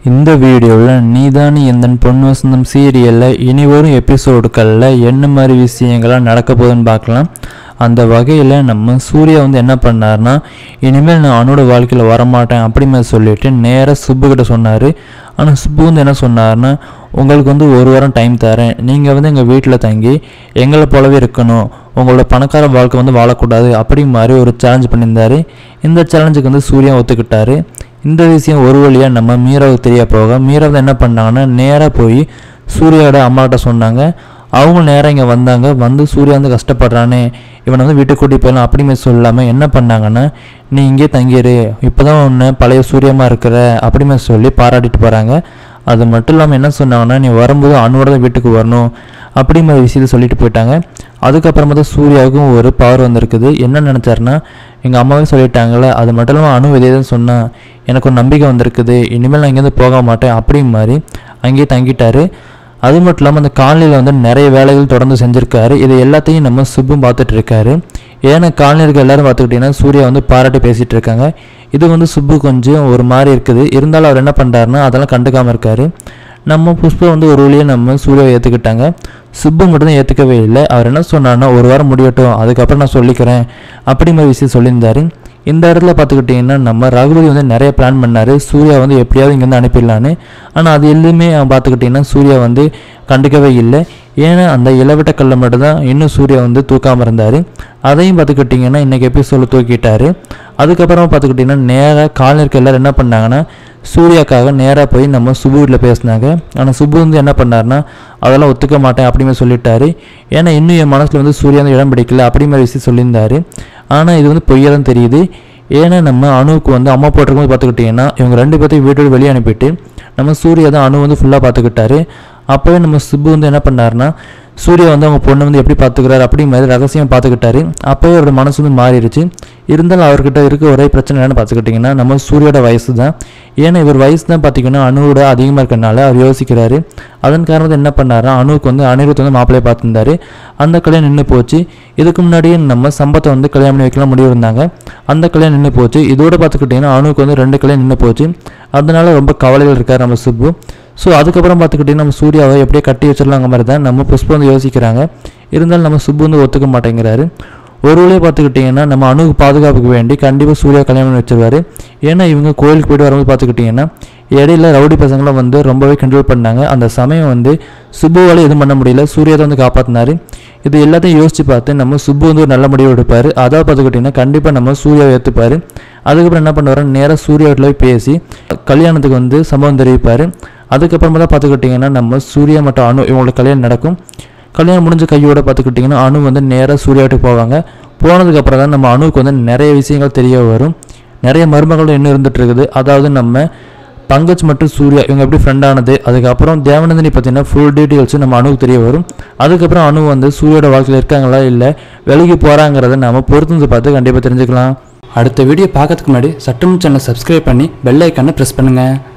இந்த வீடியோவில் நீதானி எந்தன் பொன் வசந்தம் சீரியலில் இனி வரும் எபிசோடுகளில் என்ன மாதிரி விஷயங்கள்லாம் நடக்க போகுதுன்னு பார்க்கலாம் அந்த வகையில் நம்ம சூர்யா வந்து என்ன பண்ணார்னா இனிமேல் நான் அவனோட வாழ்க்கையில் வரமாட்டேன் அப்படி மாதிரி சொல்லிட்டு நேராக சுப்பு கிட்ட சொன்னார் ஆனால் சுப்பு வந்து என்ன சொன்னார்னா உங்களுக்கு வந்து ஒரு வாரம் டைம் தரேன் நீங்கள் வந்து எங்கள் வீட்டில் தங்கி எங்களை போலவே இருக்கணும் உங்களோட பணக்கார வாழ்க்கை வந்து வாழக்கூடாது அப்படி மாதிரி ஒரு சேலஞ்ச் பண்ணியிருந்தாரு இந்த சேலஞ்சுக்கு வந்து சூர்யா ஒத்துக்கிட்டாரு இந்த விஷயம் ஒரு வழியாக நம்ம மீராவுக்கு தெரிய போக மீரா வந்து என்ன பண்ணாங்கன்னா நேராக போய் சூர்யாவோட அம்மாட்ட சொன்னாங்க அவங்க நேராக இங்கே வந்தாங்க வந்து சூர்யா வந்து கஷ்டப்படுறானே இவனை வந்து வீட்டுக்கு கூட்டி போயிடலாம் அப்படி மாதிரி சொல்லாமல் என்ன பண்ணாங்கன்னா நீ இங்கே தங்கிடு இப்போ தான் ஒன்று பழைய சூரியமாக இருக்கிற அப்படி மாதிரி சொல்லி பாராட்டிட்டு போகிறாங்க அது மட்டும் இல்லாமல் என்ன சொன்னாங்கன்னா நீ வரும்போது அணுவோட தான் வீட்டுக்கு வரணும் அப்படி மாதிரி விஷயத்தை சொல்லிட்டு போயிட்டாங்க அதுக்கப்புறமா தான் சூர்யாவுக்கும் ஒரு பவர் வந்திருக்குது என்ன நினச்சாருன்னா எங்கள் அம்மாவே சொல்லிட்டாங்களே அது மட்டும் இல்லாமல் அணு இதே தான் சொன்னா எனக்கு ஒரு நம்பிக்கை வந்திருக்குது இனிமேல் நான் இங்கேருந்து போக மாட்டேன் அப்படி மாதிரி அங்கேயே தங்கிட்டாரு அது மட்டும் இல்லாமல் அந்த காலனியில் வந்து நிறைய வேலைகள் தொடர்ந்து செஞ்சுருக்காரு இது எல்லாத்தையும் நம்ம சுப்பும் பார்த்துட்டு இருக்காரு ஏன்னா காலனியர்கள் எல்லாரும் பார்த்துக்கிட்டிங்கன்னா சூர்யா வந்து பாராட்டி பேசிகிட்டு இருக்காங்க இது வந்து சுப்பு கொஞ்சம் ஒரு மாதிரி இருக்குது இருந்தாலும் அவர் என்ன பண்ணுறாருன்னா அதெல்லாம் கண்டுக்காமல் இருக்காரு நம்ம புஷ்பா வந்து ஒரு வழியாக நம்ம சூர்யாவை ஏற்றுக்கிட்டாங்க சுப்பு மட்டும் தான் ஏற்றுக்கவே இல்லை அவர் என்ன சொன்னார்னா ஒரு வாரம் முடியட்டும் அதுக்கப்புறம் நான் சொல்லிக்கிறேன் அப்படி மாதிரி விஷயம் சொல்லியிருந்தாரு இந்த இடத்துல பார்த்துக்கிட்டிங்கன்னா நம்ம ரகுபதி வந்து நிறைய பிளான் பண்ணார் சூர்யா வந்து எப்படியாவது இங்கேருந்து அனுப்பிடலான்னு ஆனால் அது எதுவுமே அவன் பார்த்துக்கிட்டிங்கன்னா சூர்யா வந்து கண்டுக்கவே இல்லை ஏன்னா அந்த இளவட்ட கல்லை மட்டும்தான் இன்னும் சூர்யா வந்து தூக்காமல் இருந்தார் அதையும் பார்த்துக்கிட்டிங்கன்னா இன்றைக்கி எபிசோடில் தூக்கிட்டாரு அதுக்கப்புறமா பார்த்துக்கிட்டிங்கன்னா நேராக காலனிற்கு எல்லோரும் என்ன பண்ணாங்கன்னா சூர்யாக்காக நேராக போய் நம்ம சுபு வீட்டில் பேசினாங்க ஆனால் சுபு வந்து என்ன பண்ணாருன்னா அதெல்லாம் ஒத்துக்க மாட்டேன் அப்படிமே சொல்லிட்டாரு ஏன்னா இன்னும் என் மனசில் வந்து சூர்யா வந்து இடம் பிடிக்கல அப்படி மாதிரி விஷயம் சொல்லியிருந்தாரு ஆனால் இது வந்து பொய்யா தான் தெரியுது ஏன்னா நம்ம அணுவுக்கு வந்து அம்மா போட்டிருக்கும்போது பார்த்துக்கிட்டிங்கன்னா இவங்க ரெண்டு பேர்த்தையும் வீட்டோட வெளியே அனுப்பிட்டு நம்ம சூர்யா தான் அணு வந்து ஃபுல்லாக பார்த்துக்கிட்டாரு அப்போவே நம்ம சுப்பு வந்து என்ன பண்ணாருன்னா சூர்யா வந்து அவங்க பொண்ணை வந்து எப்படி பார்த்துக்கிறாரு அப்படி மாதிரி ரகசியம் பார்த்துக்கிட்டாரு அப்போவே அவரோட மனசு வந்து மாறிடுச்சு இருந்தாலும் அவர்கிட்ட இருக்க ஒரே பிரச்சனை என்னன்னு பார்த்துக்கிட்டிங்கன்னா நம்ம சூர்யோட வயசு தான் ஏன்னா இவர் வயசு தான் பார்த்திங்கன்னா அணுவோட அதிகமாக இருக்கனால அவர் யோசிக்கிறாரு அதன் காரணத்தை என்ன பண்ணாருன்னா அணுவுக்கு வந்து அனிருத் வந்து மாப்பிள்ளையை பார்த்துருந்தாரு அந்த கல்யாணம் நின்று போச்சு இதுக்கு முன்னாடியே நம்ம சம்பத்தை வந்து கல்யாணம் பண்ணி வைக்கலாம் முடிவு இருந்தாங்க அந்த கல்யாணம் நின்று போச்சு இதோட பார்த்துக்கிட்டிங்கன்னா அணுவுக்கு வந்து ரெண்டு கல்யாணம் நின்று போச்சு அதனால ரொம்ப கவலைகள் இருக்கார் நம்ம சுப்பு ஸோ அதுக்கப்புறம் பார்த்துக்கிட்டிங்கன்னா நம்ம சூர்யாவை எப்படியே கட்டி வச்சிடலாங்க மாதிரி தான் நம்ம புஷ்பம் வந்து யோசிக்கிறாங்க இருந்தாலும் நம்ம சுப்பு வந்து ஒத்துக்க மாட்டேங்கிறாரு ஒரு வழியை பார்த்துக்கிட்டிங்கன்னா நம்ம அணுக்கு பாதுகாப்புக்கு வேண்டி கண்டிப்பாக சூர்யா கல்யாணம் பண்ணி வச்சிருவாரு ஏன்னா இவங்க கோயிலுக்கு போயிட்டு வரும்போது பார்த்துக்கிட்டிங்கன்னா இடையில ரவுடி பசங்களாம் வந்து ரொம்பவே கண்ட்ரோல் பண்ணாங்க அந்த சமயம் வந்து சுப்புவால் எதுவும் பண்ண முடியல சூர்யா தான் வந்து காப்பாற்றினாரு இது எல்லாத்தையும் யோசிச்சு பார்த்து நம்ம சுப்பு வந்து ஒரு நல்ல முடிவு எடுப்பார் அதாவது பார்த்துக்கிட்டிங்கன்னா கண்டிப்பாக நம்ம சூர்யாவை ஏற்றுப்பார் அதுக்கப்புறம் என்ன பண்ணுவார் நேராக சூர்யா வீட்டில் போய் பேசி கல்யாணத்துக்கு வந்து சம்பவம் தெரிவிப்பார் அதுக்கப்புறமா தான் பார்த்துக்கிட்டிங்கன்னா நம்ம சூர்யா மற்றும் அணு இவங்களோட கல்யாணம் நடக்கும் கல்யாணம் முடிஞ்ச கையோட பார்த்துக்கிட்டிங்கன்னா அணு வந்து நேராக சூர்யா வீட்டுக்கு போவாங்க போனதுக்கப்புறம் தான் நம்ம அணுவுக்கு வந்து நிறைய விஷயங்கள் தெரிய வரும் நிறைய மருமகள் இன்னும் இருந்துட்டு இருக்குது அதாவது நம்ம பங்கஜ் மற்றும் சூர்யா இவங்க எப்படி ஃப்ரெண்ட் ஆனது அதுக்கப்புறம் தேவநந்தினி பார்த்தீங்கன்னா ஃபுல் டீட்டெயில்ஸும் நம்ம அணுவுக்கு தெரிய வரும் அதுக்கப்புறம் அணு வந்து சூர்யோட வாழ்க்கையில் இருக்காங்களா இல்லை விலகி போகிறாங்கிறத நம்ம பொறுத்து பார்த்து கண்டிப்பாக தெரிஞ்சுக்கலாம் அடுத்த வீடியோ பார்க்கறதுக்கு முன்னாடி சட்டம் சேனல் சப்ஸ்கிரைப் பண்ணி பெல் ஐக்கானை ப்ரெஸ் பண்ணுங்கள்